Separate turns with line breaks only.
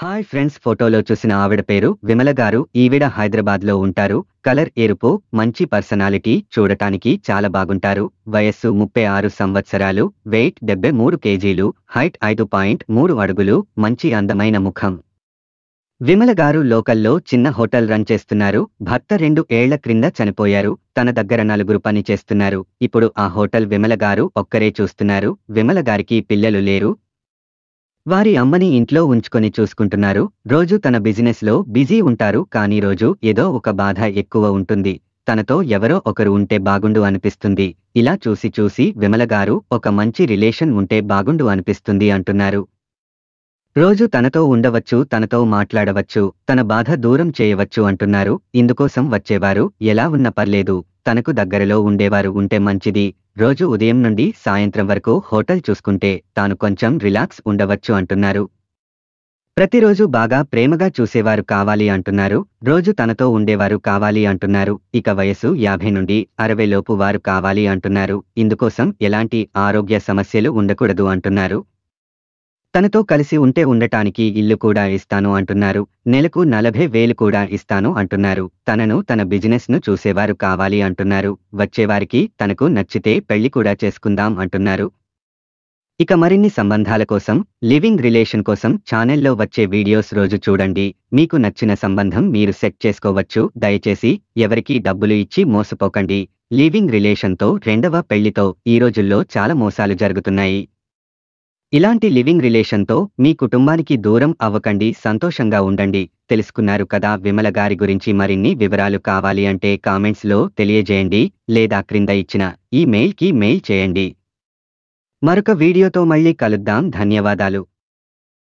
hi friends ఫోటోలో చూసిన ఆవిడ పేరు విమల గారు ఈవిడ హైదరాబాద్ లో ఉంటారు కలర్ ఎరుపు మంచి పర్సనాలిటీ చూడటానికి చాలా బాగుంటారు వయస్సు ముప్పై ఆరు సంవత్సరాలు వెయిట్ డెబ్బై మూడు కేజీలు హైట్ ఐదు పాయింట్ మూడు అడుగులు మంచి అందమైన ముఖం విమల గారు లోకల్లో చిన్న హోటల్ రన్ చేస్తున్నారు భర్త రెండు ఏళ్ల క్రింద చనిపోయారు తన దగ్గర నలుగురు పని చేస్తున్నారు ఇప్పుడు ఆ హోటల్ విమల గారు ఒక్కరే చూస్తున్నారు విమల గారికి పిల్లలు లేరు వారి అమ్మని ఇంట్లో ఉంచుకొని చూసుకుంటున్నారు రోజు తన బిజినెస్ లో బిజీ ఉంటారు కానీ రోజు ఏదో ఒక బాధ ఎక్కువ ఉంటుంది తనతో ఎవరో ఒకరు ఉంటే బాగుండు అనిపిస్తుంది ఇలా చూసి చూసి విమల గారు ఒక మంచి రిలేషన్ ఉంటే బాగుండు అనిపిస్తుంది అంటున్నారు రోజు తనతో ఉండవచ్చు తనతో మాట్లాడవచ్చు తన బాధ దూరం చేయవచ్చు అంటున్నారు ఇందుకోసం వచ్చేవారు ఎలా ఉన్న పర్లేదు తనకు దగ్గరలో ఉండేవారు ఉంటే మంచిది రోజు ఉదయం నుండి సాయంత్రం వరకు హోటల్ చూసుకుంటే తాను కొంచెం రిలాక్స్ ఉండవచ్చు అంటున్నారు ప్రతిరోజు బాగా ప్రేమగా చూసేవారు కావాలి అంటున్నారు రోజు తనతో ఉండేవారు కావాలి అంటున్నారు ఇక వయసు యాభై నుండి అరవై లోపు వారు కావాలి అంటున్నారు ఇందుకోసం ఎలాంటి ఆరోగ్య సమస్యలు ఉండకూడదు అంటున్నారు తనతో కలిసి ఉంటే ఉండటానికి ఇల్లు కూడా ఇస్తాను అంటున్నారు నెలకు నలభై వేలు కూడా ఇస్తాను అంటున్నారు తనను తన బిజినెస్ ను చూసేవారు కావాలి అంటున్నారు వచ్చేవారికి తనకు నచ్చితే పెళ్లి కూడా చేసుకుందాం అంటున్నారు ఇక మరిన్ని సంబంధాల కోసం లివింగ్ రిలేషన్ కోసం ఛానల్లో వచ్చే వీడియోస్ రోజు చూడండి మీకు నచ్చిన సంబంధం మీరు సెట్ చేసుకోవచ్చు దయచేసి ఎవరికీ డబ్బులు ఇచ్చి మోసపోకండి లివింగ్ రిలేషన్తో రెండవ పెళ్లితో ఈ రోజుల్లో చాలా మోసాలు జరుగుతున్నాయి ఇలాంటి లివింగ్ రిలేషన్తో మీ కుటుంబానికి దూరం అవ్వకండి సంతోషంగా ఉండండి తెలుసుకున్నారు కదా విమల గారి గురించి మరిన్ని వివరాలు కావాలి అంటే కామెంట్స్ లో తెలియజేయండి లేదా క్రింద ఇచ్చిన ఈ మెయిల్ కి మెయిల్ చేయండి మరొక వీడియోతో మళ్ళీ కలుద్దాం ధన్యవాదాలు